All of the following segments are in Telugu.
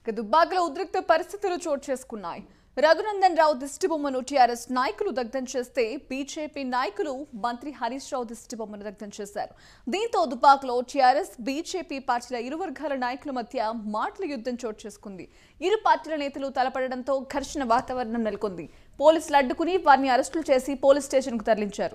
ఇక దుబ్బాకలో ఉద్రిక్త పరిస్థితులు చోటు చేసుకున్నాయి రఘునందన్ రావు దిష్టిబొమ్మను టీఆర్ఎస్ నాయకులు దగ్ధం చేస్తే బీజేపీ నాయకులు మంత్రి హరీష్ రావు దిష్టిబొమ్మను దగ్ధం చేశారు దీంతో దుబ్బాకలో టీఆర్ఎస్ బీజేపీ పార్టీల ఇరు వర్గాల నాయకుల మధ్య మాటల యుద్ధం చోటు చేసుకుంది ఇరు పార్టీల నేతలు తలపడడంతో ఘర్షణ వాతావరణం నెలకొంది పోలీసులు అడ్డుకుని వారిని అరెస్టులు చేసి పోలీస్ స్టేషన్కు తరలించారు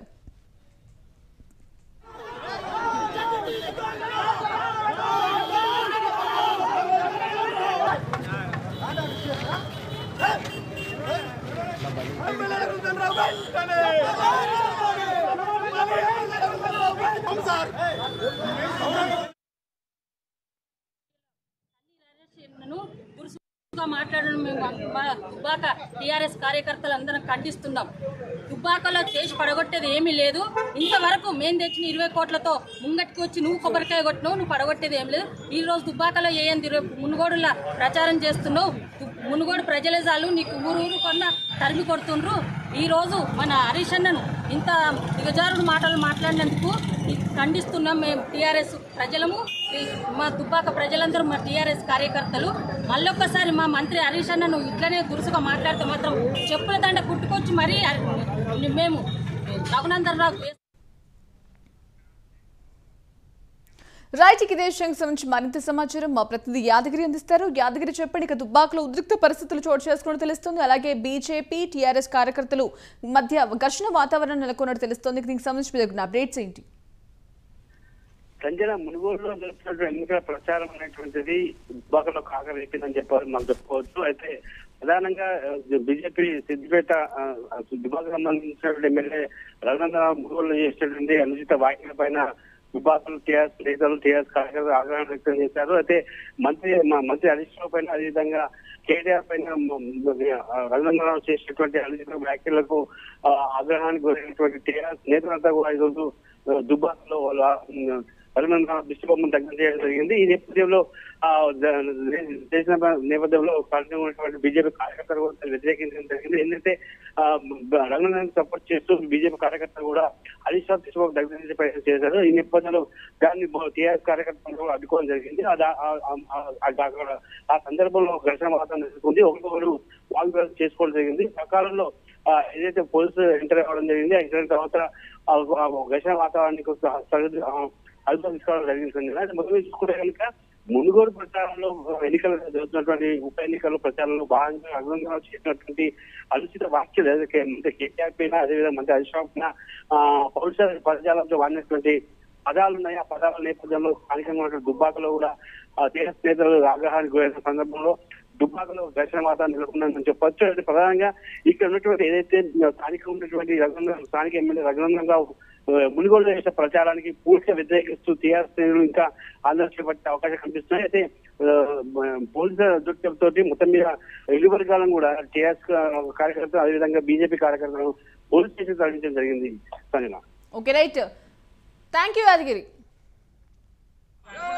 నన్ను దురుసుగా మాట్లాడడం మేము మా దుబ్బాక టీఆర్ఎస్ కార్యకర్తలు అందరం ఖండిస్తున్నాం దుబ్బాకలో చేసి పడగొట్టేది ఏమీ లేదు ఇంతవరకు మేము తెచ్చిన ఇరవై కోట్లతో ముంగటికి వచ్చి నువ్వు కొబ్బరికాయ కొట్టినావు నువ్వు పడగొట్టేది ఏం లేదు ఈ రోజు దుబ్బాకలో ఏంది రేపు మునుగోడులా ప్రచారం చేస్తున్నావు దు- మునుగోడు ప్రజలే చాలు నీకు ఊరు ఊరు కొన్న తరిమి కొడుతుండ్రు ఈ రోజు మన హరీష్ అన్నను ఇంత దిగజారుడు మాటలు మాట్లాడినందుకు ఇది ఖండిస్తున్నాం మేము టీఆర్ఎస్ ప్రజలము ఈ మా దుబ్బాక ప్రజలందరూ మా టీఆర్ఎస్ కార్యకర్తలు మళ్ళొక్కసారి మా మంత్రి హరీష్ అన్నను ఇట్లనే దురుసుగా మాట్లాడితే మాత్రం చెప్పుల దండ కుట్టుకొచ్చి మరీ హరి- మేము రఘునందన్ రావు రైట్ ఇదే విషయానికి సంబంధించి మరింత సమాచారం మా ప్రతినిధి యాదగిరి అందిస్తారు యాదగిరి చెప్పండి ఇక దుబ్బాకలో ఉద్రిక్త పరిస్థితులు చోటు చేసుకున్నట్టు తెలుస్తుంది అలాగే బీజేపీ టీఆర్ఎస్ కార్యకర్తలు మధ్య ఘర్షణ వాతావరణం నెలకొన్నట్టు తెలుస్తుంది దీనికి సంబంధించి మీ దగ్గర అప్డేట్స్ ఏంటి సంజన మునుగోడులో జరుగుతున్నటువంటి ఎన్నికల ప్రచారం అనేటువంటిది దుబ్బాకలో కాకరేపిందని చెప్పారు మనం చెప్పుకోవచ్చు అయితే ప్రధానంగా బీజేపీ సిద్దిపేట ఆ, దుబ్బాకు సంబంధించినటువంటి ఎమ్మెల్యే రఘునందరావు మునుగోడులో చేసినటువంటి అనుచిత వ్యాఖ్యల పైన దుబ్బాకలు టీఆర్ఎస్ నేతలు టీఆర్ఎస్ కార్యకర్తలు ఆగ్రహం వ్యక్తం చేశారు అయితే మంత్రి మా మంత్రి హరీష్ రావు పైన అదేవిధంగా కేటీఆర్ పైన రఘునందరావు చేసినటువంటి అనుచిత వ్యాఖ్యలకు ఆ, ఆగ్రహానికి గురైనటువంటి టీఆర్ఎస్ నేతలంతా కూడా ఈరోజు దుబ్బాకలో వాళ్ళ ఉమ్, పరిమాణ దిష్టిబొమ్మను దగ్గర చేయడం జరిగింది ఈ నేపథ్యంలో ఆ, ద- చేసిన నేపథ్యంలో కారణంగా ఉన్నటువంటి బీజేపీ కార్యకర్తలు కూడా వ్యతిరేకించడం జరిగింది ఎందుకంటే ఆ, రంగనాథ్ సపోర్ట్ చేస్తూ బీజేపీ కార్యకర్తలు కూడా హరీష్ రావు దిష్టిబొమ్మ దగ్గర చేసే ప్రయత్నం చేశారు ఈ నేపథ్యంలో దాన్ని టీఆర్ఎస్ కార్యకర్తలు కూడా అడ్డుకోవడం జరిగింది ఆ దా- ఆ- ఆ- ఆ- ఆ- ఆ సందర్భంలో ఘర్షణ వాతావరణం నెలకొంది ఒకరికొకరు వాగ్వాదం చేసుకోవడం జరిగింది సకాలంలో ఆ, ఏదైతే పోలీసు ఎంటర్ అవ్వడం జరిగింది ఆ ఎంటర్ అయిన తర్వాత ఆ, ఆ ఘర్షణ వాతావరణానికి ఒక సగటు, ఆ, అదుపు తీసుకోవడం జరిగింది సంజయ్. అయితే మొదలు చూసుకుంటే కనుక మునుగోడు ప్రచారంలో ఎన్నికలు జరుగుతున్నటువంటి ఉప ఎన్నికల ప్రచారంలో భాగంగా అగ్రంగా చేసినటువంటి అనుచిత వ్యాఖ్యలు ఏదైతే మంత్రి కేటీఆర్ పైన అదేవిధంగా మంత్రి హరీష్ రావు పైన ఆ, పౌరుష పదజాలంతో వాడినటువంటి పదాలు ఉన్నాయి ఆ పదాల నేపథ్యంలో స్థానికంగా ఉన్నటువంటి దుబ్బాకలో కూడా టీఆర్ఎస్ నేతలు ఆగ్రహానికి గురైన సందర్భంలో దుబ్బాకలో ఘర్షణ వాతావరణం నెలకొందని చెప్పొచ్చు అయితే ప్రధానంగా ఇక్కడ ఉన్నటువంటి ఏదైతే స్థానికంగా ఉన్నటువంటి రఘునందన్ స్థానిక ఎమ్మెల్యే రఘునందన్ రావు ఆ, మునుగోడు చేసే ప్రచారానికి పూర్తిగా వ్యతిరేకిస్తూ టీఆర్ఎస్ శ్రేణులు ఇంకా ఆందోళన చేపట్టే అవకాశం కనిపిస్తున్నాయి అయితే ఆ, పోలీసుల దృక్పథంతో మొత్తం మీద ఇరు వర్గాలను కూడా టీఆర్ఎస్ కార్యకర్తలు అదేవిధంగా బీజేపీ కార్యకర్తలను పోలీస్ స్టేషన్ తరలించడం జరిగింది Sanjana okay right thank you Yadagiri